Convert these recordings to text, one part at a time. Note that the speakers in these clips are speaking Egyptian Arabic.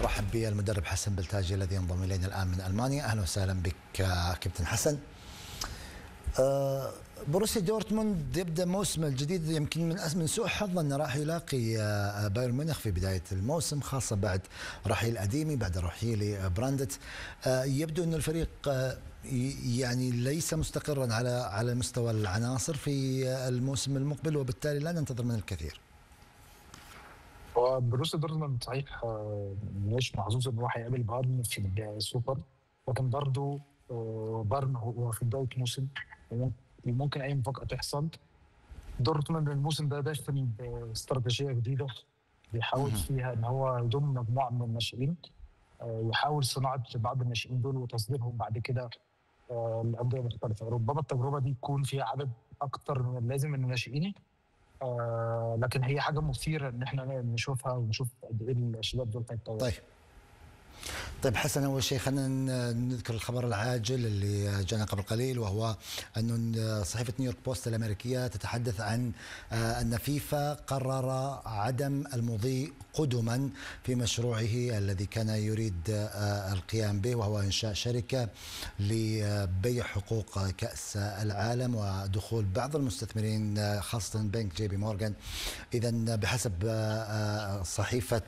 رحب بالمدرب حسن بلتاجي الذي ينضم الينا الان من المانيا اهلا وسهلا بك كابتن حسن آه، بروسيا دورتموند يبدا موسمه الجديد يمكن من من سوء حظ انه راح يلاقي آه، بايرن ميونخ في بدايه الموسم خاصه بعد رحيل اديمي بعد رحيل براندت آه، يبدو ان الفريق يعني ليس مستقرا على على مستوى العناصر في الموسم المقبل وبالتالي لا ننتظر منه الكثير. هو بروسيا دورتموند صحيح مش محظوظ ان هو هيقابل بايرن في السوبر لكن برضه بايرن هو في بدايه موسم ممكن اي مفاجاه تحصل دورتموند الموسم ده داخل باستراتيجيه جديده بيحاول فيها ان هو يضم مجموعه من الناشئين يحاول صناعه بعض الناشئين دول وتصديرهم بعد كده لانديه مختلفه ربما التجربه دي يكون فيها عدد اكتر من اللازم من الناشئين آه لكن هي حاجه مثيره ان احنا نشوفها ونشوف قد ايه الشباب دول هيتطوروا طيب طيب حسن اول شيء خلينا نذكر الخبر العاجل اللي جانا قبل قليل وهو انه صحيفه نيويورك بوست الامريكيه تتحدث عن ان فيفا قرر عدم المضي قدما في مشروعه الذي كان يريد القيام به وهو انشاء شركه لبيع حقوق كاس العالم ودخول بعض المستثمرين خاصه بنك جي بي مورغان اذا بحسب صحيفه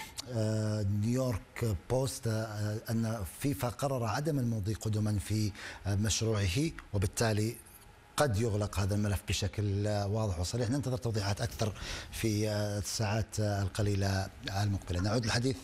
نيويورك بوست ان فيفا قرر عدم المضي قدما في مشروعه وبالتالي قد يغلق هذا الملف بشكل واضح وصريح ننتظر توضيحات اكثر في الساعات القليله المقبله نعود للحديث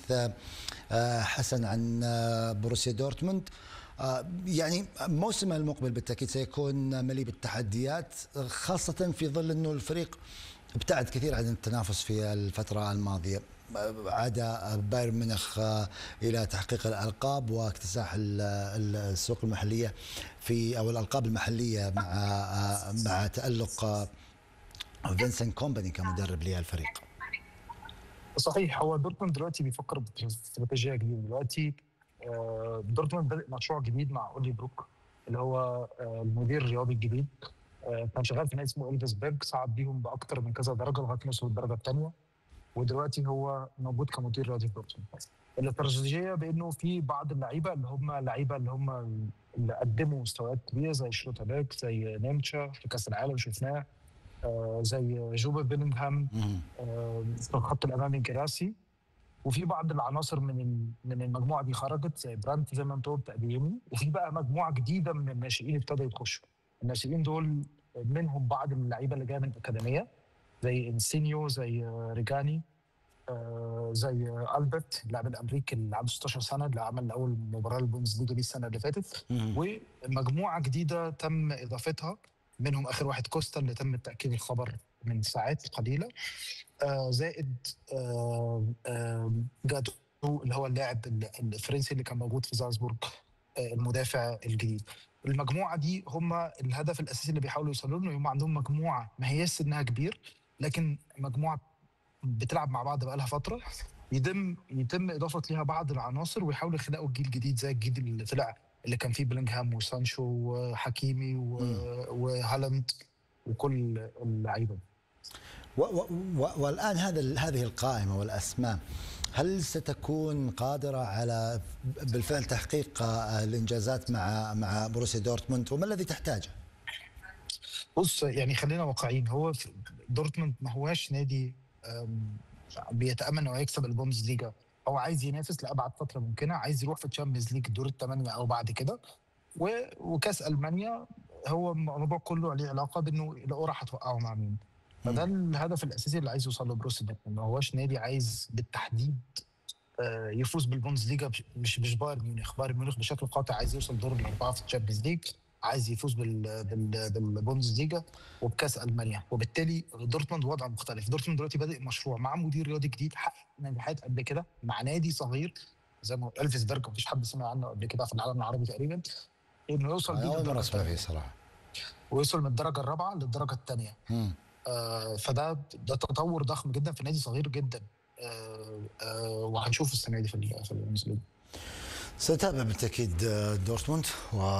حسن عن بروسيا دورتموند يعني موسمه المقبل بالتاكيد سيكون مليء بالتحديات خاصه في ظل انه الفريق ابتعد كثير عن التنافس في الفتره الماضيه عاد بايرن ميونخ الى تحقيق الالقاب واكتساح السوق المحليه في او الالقاب المحليه مع مع تالق فينسنت كومباني كمدرب للفريق. صحيح هو دورتموند دلوقتي بيفكر باستراتيجيه جديده دلوقتي دورتموند بادئ مشروع جديد مع اولي بروك اللي هو المدير الرياضي الجديد كان شغال في نادي اسمه الفيسبرج صعد بيهم باكثر من كذا درجه لغايه ما وصلوا الدرجه الثانيه ودلوقتي هو موجود كمدير رياضي في دورتموند الاستراتيجيه بانه في بعض اللعيبه اللي هم لعيبه اللي هم اللي قدموا مستويات كبيره زي شلوتربيك زي نيمتشا في كاس العالم شفناه آه زي جوبا بيلينغهام آه في الخط الامامي جراسي وفي بعض العناصر من من المجموعه دي خرجت زي برانت زي ما انت قلت اديمي وفي بقى مجموعه جديده من الناشئين ابتدوا يخشوا الناشئين دول منهم بعض اللعيبه اللي جايه من الاكاديميه زي انسينيو زي ريجاني آه زي البرت اللاعب الامريكي اللي عنده 16 سنه اللي عمل اول مباراه للبوندسليجا دي السنه اللي فاتت ومجموعه جديده تم اضافتها منهم اخر واحد كوستا اللي تم تاكيد الخبر من ساعات قليله آه زائد آه آه جاتو اللي هو اللاعب الفرنسي اللي كان موجود في زالزبورغ المدافع الجديد المجموعه دي هم الهدف الاساسي اللي بيحاولوا يوصلوا له هم عندهم مجموعه ما هيش سنها كبير لكن مجموعه بتلعب مع بعض بقالها فتره يتم يتم اضافه ليها بعض العناصر ويحاولوا يخلقوا الجيل الجديد زي الجيل اللي طلع اللي كان فيه بلينغهام وسانشو وحكيمي وهالاند وكل اللعيبه والان هذا هذه القائمه والاسماء هل ستكون قادرة على بالفعل تحقيق الإنجازات مع مع بروسيا دورتموند وما الذي تحتاجه؟ بص يعني خلينا واقعيين هو دورتموند ما هواش نادي بيتأمل انه يكسب البوندسليجا هو عايز ينافس لأبعد فترة ممكنة عايز يروح في الشامبيونز ليج الدور الثمانية أو بعد كده وكأس ألمانيا هو الموضوع كله عليه علاقة بأنه القرعة هتوقعه مع مين فده الهدف الاساسي اللي عايز يوصل له بروسيا دورتموند ما هوش نادي عايز بالتحديد يفوز بالبوندسليجا مش مش بايرن ميونخ بايرن ميونخ بشكل قاطع عايز يوصل دور الاربعه في الشامبيونز ليج عايز يفوز بال بال بالبوندسليجا وبكاس المانيا وبالتالي دورتموند وضع مختلف دورتموند دلوقتي بادئ مشروع مع مدير رياضي جديد حقق نجاحات قبل كده مع نادي صغير زي ما الفيس بيرج مفيش حد سمع عنه قبل كده في العالم العربي تقريبا انه يوصل بيه اول مره اسمع فيه صراحه ويوصل من الدرجه الرابعه للدرجه الثانيه آه فده ده تطور ضخم جدا في نادي صغير جدا آه آه وهنشوفه السنه دي في في البوندسليجا سنتابع بالتاكيد دورتموند و